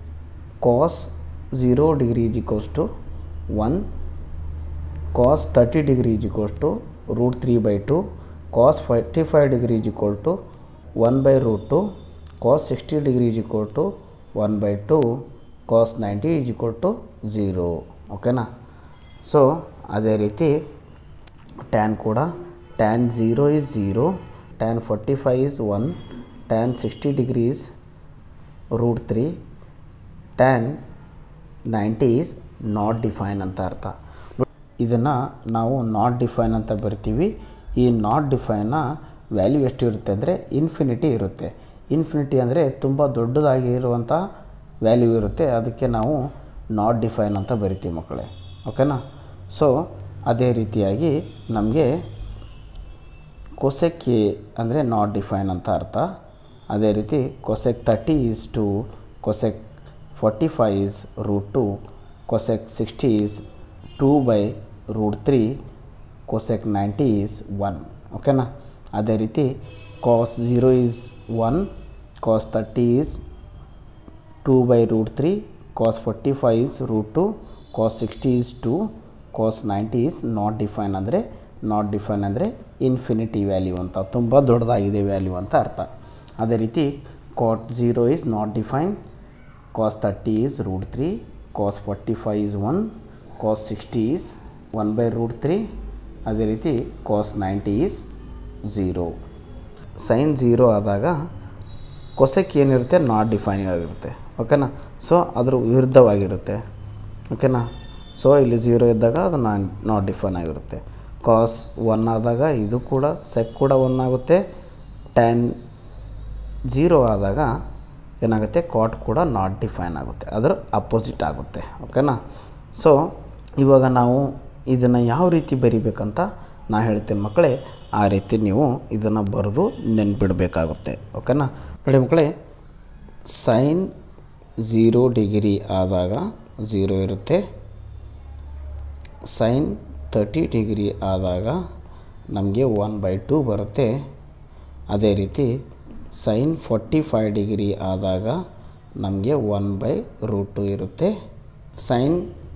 cos zero degree is equals to one cos thirty degree is equals to root three by two cos forty five degree is equal to one by root two cos sixty degree is equal to one by two cos ninety is equal to zero ಓಕೆನಾ so ಅದೇ ರೀತಿ tan ಕೂಡ tan zero is zero tan forty five is one tan sixty degrees root three tan ninety is not define ಅಂತ ಅರ್ಥ ಇದನ್ನು ನಾವು not define ಅಂತ ಬರ್ತೀವಿ ಈ ನಾಟ್ ಡಿಫೈನ್ನ ವ್ಯಾಲ್ಯೂ ಎಷ್ಟು ಇರುತ್ತೆ ಅಂದರೆ ಇನ್ಫಿನಿಟಿ ಇರುತ್ತೆ ಇನ್ಫಿನಿಟಿ ಅಂದರೆ ತುಂಬ ದೊಡ್ಡದಾಗಿರುವಂಥ ವ್ಯಾಲ್ಯೂ ಇರುತ್ತೆ ಅದಕ್ಕೆ ನಾವು ನಾಟ್ ಡಿಫೈನ್ ಅಂತ ಬರಿತೀವಿ ಮಕ್ಕಳೇ ಓಕೆನಾ ಸೊ ಅದೇ ರೀತಿಯಾಗಿ ನಮಗೆ ಕೊಸೆಕ್ ಎ ಅಂದರೆ ನಾಟ್ ಡಿಫೈನ್ ಅಂತ ಅರ್ಥ ಅದೇ ರೀತಿ cosec thirty is two cosec forty five is root two cosec sixty is two by root three cosec ninety is one ಓಕೆನಾ ಅದೇ ರೀತಿ cos zero is one cos thirty is two by root three cos forty five is root two cos sixty is two cos ninety is not define ಅಂದರೆ not define ಅಂದರೆ infinity value ಅಂತ ತುಂಬ ದೊಡ್ಡದಾಗಿದೆ value ಅಂತ ಅರ್ಥ ಅದೇ ರೀತಿ cot zero is not define cos thirty is root three cos forty five is one cos sixty is one by root three ಅದೇ ರೀತಿ cos ninety is zero sine zero ಆದಾಗ ಕೊಸೆಕ್ ಏನಿರುತ್ತೆ ನಾಟ್ ಡಿಫೈನಿಂಗ್ ಆಗಿರುತ್ತೆ ಓಕೆನಾ so ಅದ್ರ ವಿರುದ್ಧವಾಗಿರುತ್ತೆ ಓಕೆನಾ so ಇಲ್ಲಿ zero ಇದ್ದಾಗ ಅದು ನಾನ್ ನಾಟ್ ಡಿಫೈನ್ ಆಗಿರುತ್ತೆ ಕಾಸ್ ಒನ್ ಆದಾಗ ಇದು ಕೂಡ ಸೆಕ್ ಕೂಡ ಒನ್ ಆಗುತ್ತೆ ಟ್ಯಾನ್ ಝೀರೋ ಆದಾಗ ಏನಾಗುತ್ತೆ ಕಾಟ್ ಕೂಡ ನಾಟ್ ಡಿಫೈನ್ ಆಗುತ್ತೆ ಅದರ ಅಪೋಸಿಟ್ ಆಗುತ್ತೆ ಓಕೆನಾ ಸೊ ಇವಾಗ ನಾವು ಇದನ್ನು ಯಾವ ರೀತಿ ಬರಿಬೇಕಂತ ನಾ ಹೇಳ್ತೀನಿ ಮಕ್ಕಳೇ ಆ ರೀತಿ ನೀವು ಇದನ್ನು ಬರೆದು ನೆನ್ಪಿಡಬೇಕಾಗುತ್ತೆ ಓಕೆನಾ ನೋಡಿ ಮಕ್ಕಳೇ ಸೈನ್ ಝೀರೋ ಡಿಗ್ರಿ ಆದಾಗ ಝೀರೋ ಇರುತ್ತೆ ಸೈನ್ ತರ್ಟಿ ಡಿಗ್ರಿ ಆದಾಗ ನಮಗೆ ಒನ್ ಬೈ ಟೂ ಬರುತ್ತೆ ಅದೇ ರೀತಿ ಸೈನ್ ಫಾರ್ಟಿ ಫೈವ್ ಡಿಗ್ರಿ ಆದಾಗ ನಮಗೆ ಒನ್ ಬೈ ರೂಟ್ ಟು ಇರುತ್ತೆ ಸೈನ್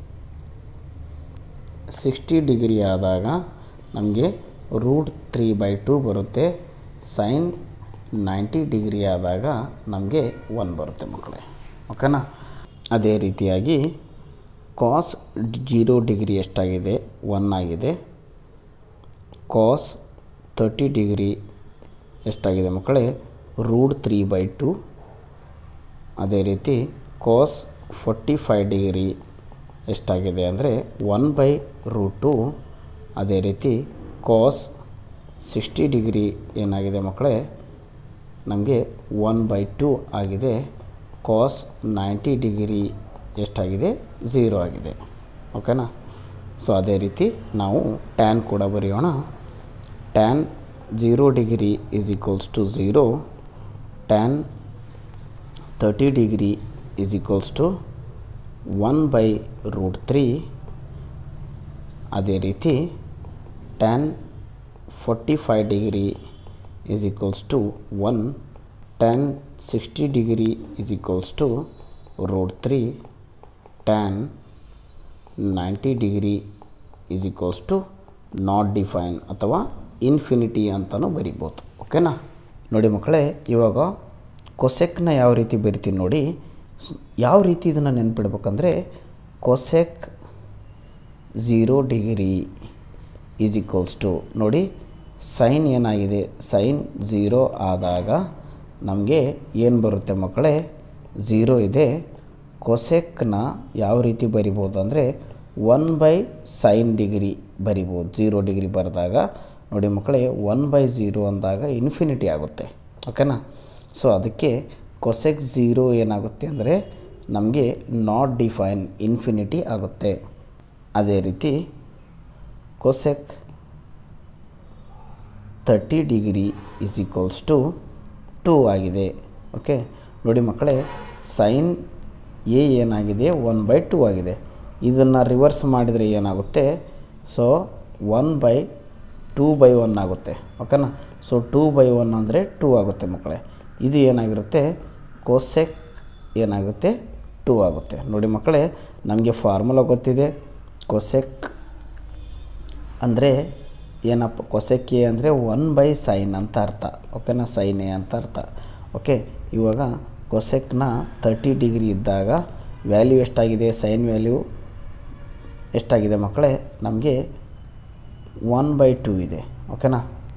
ಸಿಕ್ಸ್ಟಿ ಡಿಗ್ರಿ ಆದಾಗ ನಮಗೆ ರೂಟ್ ತ್ರೀ ಬೈ ಟೂ ಬರುತ್ತೆ ಸೈನ್ ನೈಂಟಿ ಡಿಗ್ರಿ ಆದಾಗ ನಮಗೆ ಒನ್ ಬರುತ್ತೆ ಮಕ್ಕಳೇ ಓಕೆನಾ ಅದೇ ರೀತಿಯಾಗಿ ಕಾಸ್ ಜೀರೋ ಡಿಗ್ರಿ ಎಷ್ಟಾಗಿದೆ ಒನ್ ಆಗಿದೆ ಕಾಸ್ ತರ್ಟಿ ಡಿಗ್ರಿ ಎಷ್ಟಾಗಿದೆ ಮಕ್ಕಳೇ ರೂಟ್ ತ್ರೀ ಬೈ ಟು ಅದೇ ರೀತಿ ಕಾಸ್ ಫೋರ್ಟಿ ಫೈವ್ ಡಿಗ್ರಿ ಎಷ್ಟಾಗಿದೆ ಅಂದರೆ ಒನ್ ಬೈ ರೂಟ್ ಟು ಅದೇ ರೀತಿ ಕಾಸ್ ಸಿಕ್ಸ್ಟಿ ಡಿಗ್ರಿ ಏನಾಗಿದೆ ಮಕ್ಕಳೇ ನಮಗೆ ಒನ್ ಬೈ ಟು ಆಗಿದೆ ಕಾಸ್ ನೈಂಟಿ ಡಿಗ್ರಿ ಎಷ್ಟಾಗಿದೆ ಝೀರೋ ಆಗಿದೆ ಓಕೆನಾ ಸೊ ಅದೇ ರೀತಿ ನಾವು ಟ್ಯಾನ್ ಕೂಡ ಬರೆಯೋಣ tan zero degree is equals to zero tan thirty degree is equals to one by root three ಅದೇ ರೀತಿ tan forty five degree is equals to one tan sixty degree is equals to root three tan ninety degree is equals to not define ಅಥವಾ infinity ಅಂತಲೂ ಬರಿಬೋದು ಓಕೆನಾ ನೋಡಿ ಮಕ್ಕಳೇ ಇವಾಗ ಕೊಸೆಕ್ನ ಯಾವ ರೀತಿ ಬರಿತೀನಿ ನೋಡಿ ಸ್- ಯಾವ ರೀತಿ ಇದನ್ನು ನೆನ್ಪಿಡ್ಬೇಕಂದ್ರೆ cosec zero degree is equals to ನೋಡಿ ಸೈನ್ ಏನಾಗಿದೆ ಸೈನ್ ಝೀರೋ ಆದಾಗ ನಮಗೆ ಏನು ಬರುತ್ತೆ ಮಕ್ಕಳೇ ಝೀರೋ ಇದೆ ಕೊಸೆಕ್ನ ಯಾವ ರೀತಿ ಬರಿಬೋದು ಅಂದರೆ ಒನ್ ಬೈ ಸೈನ್ ಡಿಗ್ರಿ ಬರಿಬೋದು ಝೀರೋ ಡಿಗ್ರಿ ಬರೆದಾಗ ನೋಡಿ ಮಕ್ಕಳೇ ಒನ್ ಬೈ ಝೀರೋ ಅಂದಾಗ ಇನ್ಫಿನಿಟಿ ಆಗುತ್ತೆ ಓಕೆನಾ ಸೊ ಅದಕ್ಕೆ ಕೊಸೆಕ್ ಝೀರೋ ಏನಾಗುತ್ತೆ ಅಂದರೆ ನಮಗೆ ನಾಟ್ ಡಿಫೈನ್ ಇನ್ಫಿನಿಟಿ ಆಗುತ್ತೆ ಅದೇ ರೀತಿ cosec thirty degree is equals to two ಆಗಿದೆ ಓಕೆ ನೋಡಿ ಮಕ್ಕಳೇ ಸೈನ್ ಎ ಏನಾಗಿದೆ ಒನ್ ಬೈ ಟೂ ಆಗಿದೆ ಇದನ್ನು ರಿವರ್ಸ್ ಮಾಡಿದರೆ ಏನಾಗುತ್ತೆ so one by two by one ಆಗುತ್ತೆ ಓಕೆನಾ ಸೊ ಟೂ ಬೈ ಒನ್ ಅಂದರೆ ಟೂ ಆಗುತ್ತೆ ಮಕ್ಕಳೇ ಇದು ಏನಾಗಿರುತ್ತೆ ಕೋಸೆಕ್ ಏನಾಗುತ್ತೆ ಟೂ ಆಗುತ್ತೆ ನೋಡಿ ಮಕ್ಕಳೇ ನಮಗೆ ಫಾರ್ಮುಲಾ ಗೊತ್ತಿದೆ ಕೊಸೆಕ್ ಅಂದರೆ ಏನಪ್ಪ ಕೊಸೆಕ್ ಎ ಅಂದರೆ ಒನ್ ಬೈ ಸೈನ್ ಅಂತ ಅರ್ಥ ಓಕೆನಾ ಸೈನ್ ಎ ಅಂತ ಅರ್ಥ ಓಕೆ ಇವಾಗ ಕೊಸೆಕ್ನ ತರ್ಟಿ ಡಿಗ್ರಿ ಇದ್ದಾಗ ವ್ಯಾಲ್ಯೂ ಎಷ್ಟಾಗಿದೆ ಸೈನ್ ವ್ಯಾಲ್ಯೂ ಎಷ್ಟಾಗಿದೆ ಮಕ್ಕಳೇ ನಮಗೆ ಒನ್ ಬೈ ಟೂ ಇದೆ ಓಕೆನಾ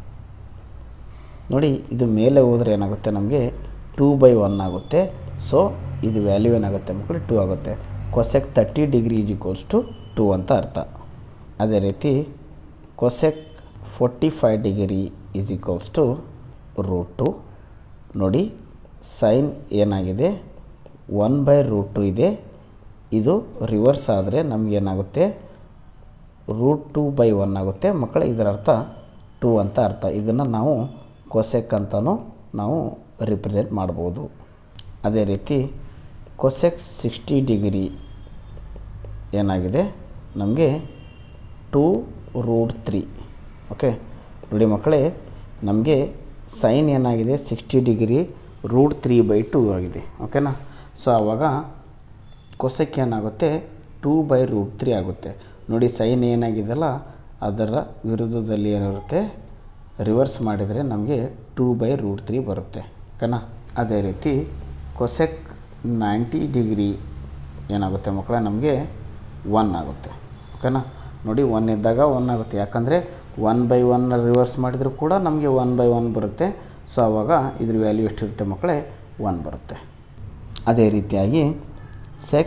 ನೋಡಿ ಇದು ಮೇಲೆ ಹೋದರೆ ಏನಾಗುತ್ತೆ ನಮಗೆ ಟೂ ಬೈ ಒನ್ ಆಗುತ್ತೆ ಸೊ ಇದು ವ್ಯಾಲ್ಯೂ ಏನಾಗುತ್ತೆ ಮಕ್ಕಳು ಟೂ ಆಗುತ್ತೆ cosec thirty degree is equals to two ಅಂತ ಅರ್ಥ ಅದೇ ರೀತಿ cosec forty five degree is equals to root two ನೋಡಿ ಸೈನ್ ಏನಾಗಿದೆ ಒನ್ ಬೈ ರೂಟ್ ಟು ಇದೆ ಇದು ರಿವರ್ಸ್ ಆದರೆ ನಮಗೇನಾಗುತ್ತೆ ರೂಟ್ ಟು ಬೈ ಒನ್ ಆಗುತ್ತೆ ಮಕ್ಕಳೇ ಇದರ ಅರ್ಥ ಟೂ ಅಂತ ಅರ್ಥ ಇದನ್ನು ನಾವು ಕೊಸೆಕ್ ಅಂತಲೂ ನಾವು ರಿಪ್ರೆಸೆಂಟ್ ಮಾಡ್ಬೋದು ಅದೇ ರೀತಿ ಕೊಸೆಕ್ ಸಿಕ್ಸ್ಟಿ ಡಿಗ್ರಿ ಏನಾಗಿದೆ ನಮಗೆ ಟೂ ರೂಟ್ ತ್ರೀ ಓಕೆ ನೋಡಿ ಮಕ್ಕಳೇ ನಮಗೆ ಸೈನ್ ಏನಾಗಿದೆ sixty degree root three by two ಆಗಿದೆ ಓಕೆನಾ ಸೊ ಆವಾಗ ಕೊಸೆಕ್ ಏನಾಗುತ್ತೆ ಟೂ ಬೈ ರೂಟ್ ತ್ರೀ ಆಗುತ್ತೆ ನೋಡಿ ಸೈನ್ ಏನಾಗಿದೆಯಲ್ಲ ಅದರ ವಿರುದ್ಧದಲ್ಲಿ ಏನಿರುತ್ತೆ ರಿವರ್ಸ್ ಮಾಡಿದರೆ ನಮಗೆ ಟೂ ಬೈ ರೂಟ್ ತ್ರೀ ಬರುತ್ತೆ ಓಕೆನಾ ಅದೇ ರೀತಿ ಕೊಸೆಕ್ ನೈಂಟಿ ಡಿಗ್ರಿ ಏನಾಗುತ್ತೆ ಮಕ್ಕಳ ನಮಗೆ ಒನ್ ಆಗುತ್ತೆ ಓಕೆನಾ ನೋಡಿ ಒನ್ ಇದ್ದಾಗ ಒನ್ ಆಗುತ್ತೆ ಯಾಕಂದರೆ ಒನ್ ಬೈ ಒನ್ ರಿವರ್ಸ್ ಮಾಡಿದರೂ ಕೂಡ ನಮಗೆ ಒನ್ ಬೈ ಒನ್ ಬರುತ್ತೆ ಸೊ ಆವಾಗ ಇದ್ರ ವ್ಯಾಲ್ಯೂ ಎಷ್ಟಿರುತ್ತೆ ಮಕ್ಕಳೇ ಒನ್ ಬರುತ್ತೆ ಅದೇ ರೀತಿಯಾಗಿ ಸೆಕ್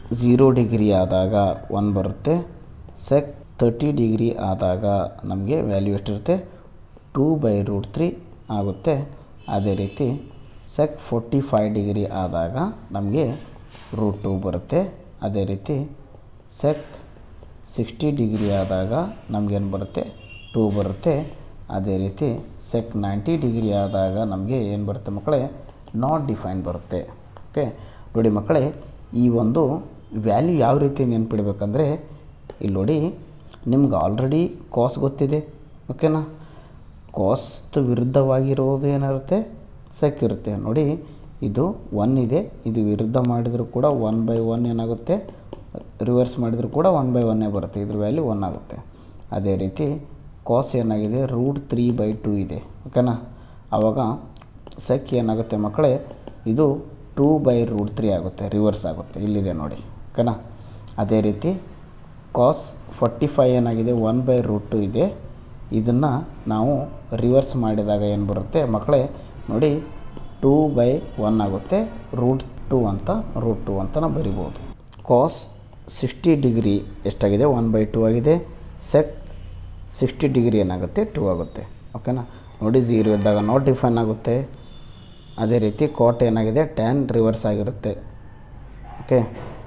ಝೀರೋ ಡಿಗ್ರಿ ಆದಾಗ ಒನ್ ಬರುತ್ತೆ ಸೆಕ್ ತರ್ಟಿ ಡಿಗ್ರಿ ಆದಾಗ ನಮಗೆ ವ್ಯಾಲ್ಯೂ ಎಷ್ಟಿರುತ್ತೆ ಟೂ ಬೈ ರೂಟ್ ತ್ರೀ ಆಗುತ್ತೆ ಅದೇ ರೀತಿ ಸೆಕ್ ಫೋರ್ಟಿ ಫೈವ್ ಡಿಗ್ರಿ ಆದಾಗ ನಮಗೆ ರೂಟ್ ಟೂ ಬರುತ್ತೆ ಅದೇ ರೀತಿ ಸೆಕ್ ಸಿಕ್ಸ್ಟಿ ಡಿಗ್ರಿ ಆದಾಗ ನಮಗೇನು ಬರುತ್ತೆ ಟೂ ಬರುತ್ತೆ ಅದೇ ರೀತಿ ಸೆಕ್ ನೈಂಟಿ ಡಿಗ್ರಿ ಆದಾಗ ನಮಗೆ ಏನು ಬರುತ್ತೆ ಮಕ್ಕಳೇ ನಾಟ್ ಡಿಫೈನ್ ಬರುತ್ತೆ ಓಕೆ ನೋಡಿ ಮಕ್ಕಳೇ ಈ ಒಂದು ವ್ಯಾಲ್ಯೂ ಯಾವ ರೀತಿ ನೆನ್ಪಿಡ್ಬೇಕಂದ್ರೆ ಇಲ್ಲಿ ನೋಡಿ ನಿಮ್ಗೆ ಆಲ್ರೆಡಿ ಕಾಸ್ ಗೊತ್ತಿದೆ ಓಕೆನಾ ಕಾಸ್ಟ್ ವಿರುದ್ಧವಾಗಿರೋದು ಏನಿರುತ್ತೆ ಸೆಕ್ ಇರುತ್ತೆ ನೋಡಿ ಇದು ಒನ್ ಇದೆ ಇದು ವಿರುದ್ಧ ಮಾಡಿದರೂ ಕೂಡ ಒನ್ ಬೈ ಒನ್ ಏನಾಗುತ್ತೆ ರಿವರ್ಸ್ ಮಾಡಿದರೂ ಕೂಡ ಒನ್ ಬೈ ಒನ್ನೇ ಬರುತ್ತೆ ಇದ್ರ ವ್ಯಾಲ್ಯೂ ಒನ್ ಆಗುತ್ತೆ ಅದೇ ರೀತಿ ಕಾಸ್ ಏನಾಗಿದೆ ರೂಟ್ ತ್ರೀ ಬೈ ಟೂ ಇದೆ ಓಕೆನಾ ಆವಾಗ ಸೆಕ್ ಏನಾಗುತ್ತೆ ಮಕ್ಕಳೇ ಇದು ಟೂ ಬೈ ರೂಟ್ ತ್ರೀ ಆಗುತ್ತೆ ರಿವರ್ಸ್ ಆಗುತ್ತೆ ಇಲ್ಲಿದೆ ನೋಡಿ ಓಕೆನಾ ಅದೇ ರೀತಿ ಕಾಸ್ ಫಾರ್ಟಿ ಫೈ ಏನಾಗಿದೆ ಒನ್ ಬೈ ರೂಟ್ ಟು ಇದೆ ಇದನ್ನು ನಾವು ರಿವರ್ಸ್ ಮಾಡಿದಾಗ ಏನು ಬರುತ್ತೆ ಮಕ್ಕಳೇ ನೋಡಿ ಟೂ ಬೈ ಒನ್ ಆಗುತ್ತೆ ರೂಟ್ ಟು ಅಂತ ರೂಟ್ ಟು ಅಂತ ನಾವು ಬರಿಬೋದು ಕಾಸ್ ಸಿಕ್ಸ್ಟಿ ಡಿಗ್ರಿ ಎಷ್ಟಾಗಿದೆ ಒನ್ ಬೈ ಟೂ ಆಗಿದೆ ಸೆಕ್ ಸಿಕ್ಸ್ಟಿ ಡಿಗ್ರಿ ಏನಾಗುತ್ತೆ ಟೂ ಆಗುತ್ತೆ ಓಕೆನಾ ನೋಡಿ ಝೀರೋ ಇದ್ದಾಗ ನಾಟ್ ಡಿಫೈನ್ ಆಗುತ್ತೆ ಅದೇ ರೀತಿ ಕಾಟ್ ಏನಾಗಿದೆ ಟ್ಯಾನ್ ರಿವರ್ಸ್ ಆಗಿರುತ್ತೆ ಓಕೆ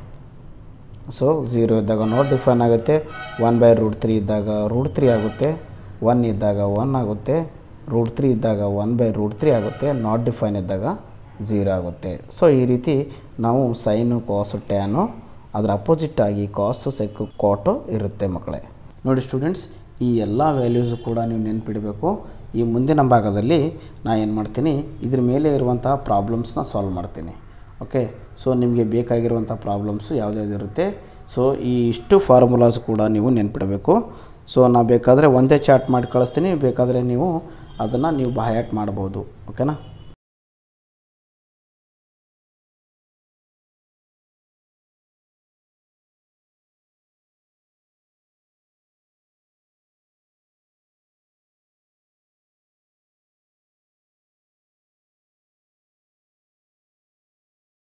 ಸೊ ಝೀರೋ ಇದ್ದಾಗ ನಾಟ್ ಡಿಫೈನ್ ಆಗುತ್ತೆ ಒನ್ ಬೈ ರೂಟ್ ತ್ರೀ ಇದ್ದಾಗ ರೂಟ್ ತ್ರೀ ಆಗುತ್ತೆ ಒನ್ ಇದ್ದಾಗ ಒನ್ ಆಗುತ್ತೆ ರೂಟ್ ತ್ರೀ ಇದ್ದಾಗ ಒನ್ ಬೈ ರೂಟ್ ತ್ರೀ ಆಗುತ್ತೆ ನಾಟ್ ಡಿಫೈನ್ ಇದ್ದಾಗ ಝೀರೋ ಆಗುತ್ತೆ ಸೊ ಈ ರೀತಿ ನಾವು ಸೈನು ಕಾಸು ಟ್ಯಾನು ಅದರ ಅಪೋಸಿಟ್ ಆಗಿ ಕಾಸು ಸೆಕ್ಕು ಕಾಟು ಇರುತ್ತೆ ಮಕ್ಕಳೇ ನೋಡಿ ಸ್ಟೂಡೆಂಟ್ಸ್ ಈ ಎಲ್ಲ ವ್ಯಾಲ್ಯೂಸು ಕೂಡ ನೀವು ನೆನ್ಪಿಡಬೇಕು ಈ ಮುಂದಿನ ಭಾಗದಲ್ಲಿ ನಾ ಏನು ಮಾಡ್ತೀನಿ ಇದ್ರ ಮೇಲೆ ಇರುವಂತಹ ಪ್ರಾಬ್ಲಮ್ಸ್ನ ಸಾಲ್ವ್ ಮಾಡ್ತೀನಿ ಓಕೆ ಸೊ ನಿಮಗೆ ಬೇಕಾಗಿರುವಂಥ ಪ್ರಾಬ್ಲಮ್ಸು ಯಾವುದ್ಯಾವ್ದು ಇರುತ್ತೆ ಸೊ ಈ ಇಷ್ಟು ಫಾರ್ಮುಲಾಸ್ ಕೂಡ ನೀವು ನೆನ್ಪಿಡಬೇಕು ಸೊ ನಾ ಬೇಕಾದರೆ ಒಂದೇ ಚಾರ್ಟ್ ಮಾಡಿ ಕಳಿಸ್ತೀನಿ ಬೇಕಾದರೆ ನೀವು ಅದನ್ನು ನೀವು ಬಾಯಾಟ್ ಮಾಡ್ಬೋದು ಓಕೆನಾ